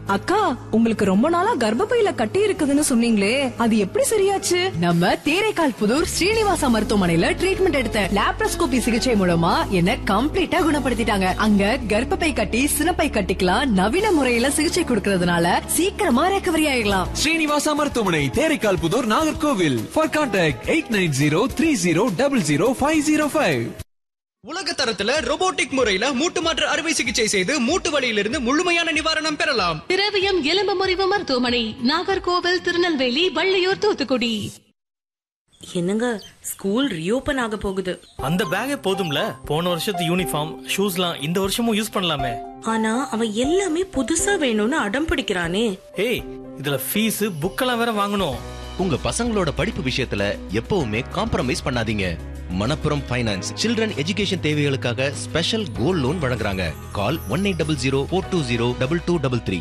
அக்கா உங்களுக்கு ரொம்ப நாளா கர்ப்பப்பையில கட்டி இருக்குதுன்னு சொன்னீங்களே அது எப்படி சரியாச்சு நம்ம தேரைக்கால் புதூர் ஸ்ரீனிவாசா மருத்துவமனையில ட்ரீட்மெண்ட் எடுத்த லாப்ரோஸ்கோபி சிகிச்சை மூலமா என்ன கம்ப்ளீட்டா குணப்படுத்திட்டாங்க அங்க கர்ப்பப்பை கட்டி சினப்பை கட்டிக்கலாம் நவீன முறையில சிகிச்சை கொடுக்கறதுனால சீக்கிரமா ரெக்கவரி ஆயிடலாம் ஸ்ரீனிவாசா மருத்துவமனை Theraikal Puthur Nagercoil for contact eight nine zero three zero double zero five zero five உலக தரத்துல robotic முறையில மூட்டு மாற்று அறுவை சிகிச்சை செய்து மூட்டு வலியிலிருந்து முழுமையான நிவாரணம் பெறலாம் திரவியம் எலும்பு முறிவு மருத்துவமனை நாகர்கோவில் திருநெல்வேலி வள்ளியூர் தூத்துக்குடி என்னங்க ஸ்கூல் ரீஓபன் ஆக போகுது அந்த பேக்கே போதும்ல போன வருஷத்து யூனிஃபார்ம் ஷூஸ்லாம் இந்த வருஷமும் யூஸ் பண்ணலாமே ஆனா அவன் எல்லாமே புதுசா வேணும்னு அடம் பிடிக்கிறானே ஏய் இதுல ஃபீஸ் புக்கெல்லாம் வேற வாங்கணும் உங்க பசங்களோட படிப்பு விஷயத்துல எப்பவுமே காம்ப்ரமைஸ் பண்ணாதீங்க மணப்புரம் ஃபைனான்ஸ் சில்ட்ரன் எஜுகேஷன் தேவைகளுக்காக ஸ்பெஷல் கோல்ட் லோன் வழங்குறாங்க call one eight double zero four two zero double two double three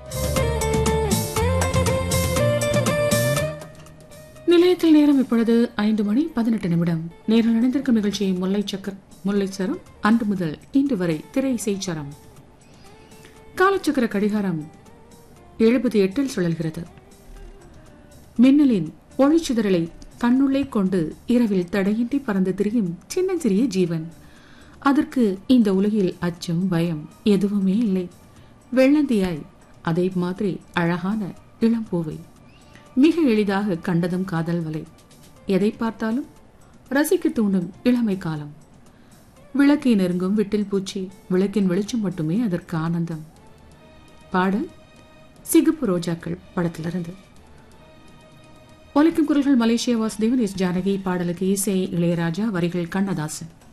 நிலையத்தில் நேரம் இப்பொழுது ஐந்து மணி பதினெட்டு நிமிடம் நேரில் நடந்திருக்கும் நிகழ்ச்சி முல்லை சக்கர் முல்லை சரம் அன்று முதல் இன்று வரை திரை இசைச்சரம் காலச்சக்கர கடிகாரம் எழுபது எட்டில் சுழல்கிறது மின்னலின் ஒளிச்சிதறலை தன்னுள்ளே கொண்டு இரவில் தடையின்றி பறந்து திரியும் சின்னஞ்சிறிய ஜீவன் அதற்கு இந்த உலகில் அச்சம் பயம் எதுவுமே இல்லை வெள்ளந்தியாய் அதே மாதிரி அழகான இளம்பூவை மிக எளிதாக கண்டதும் காதல் வலை எதை பார்த்தாலும் ரசிக்க தூண்டும் இளமை காலம் விளக்கை நெருங்கும் விட்டில் பூச்சி விளக்கின் வெளிச்சம் மட்டுமே அதற்கு ஆனந்தம் பாடல் சிகப்பு ரோஜாக்கள் படத்திலிருந்து ஒலிக்கும் குரல்கள் மலேசியா வாசுதேவன் எஸ் ஜானகி பாடலுக்கு இசை இளையராஜா வரிகள் கண்ணதாசன்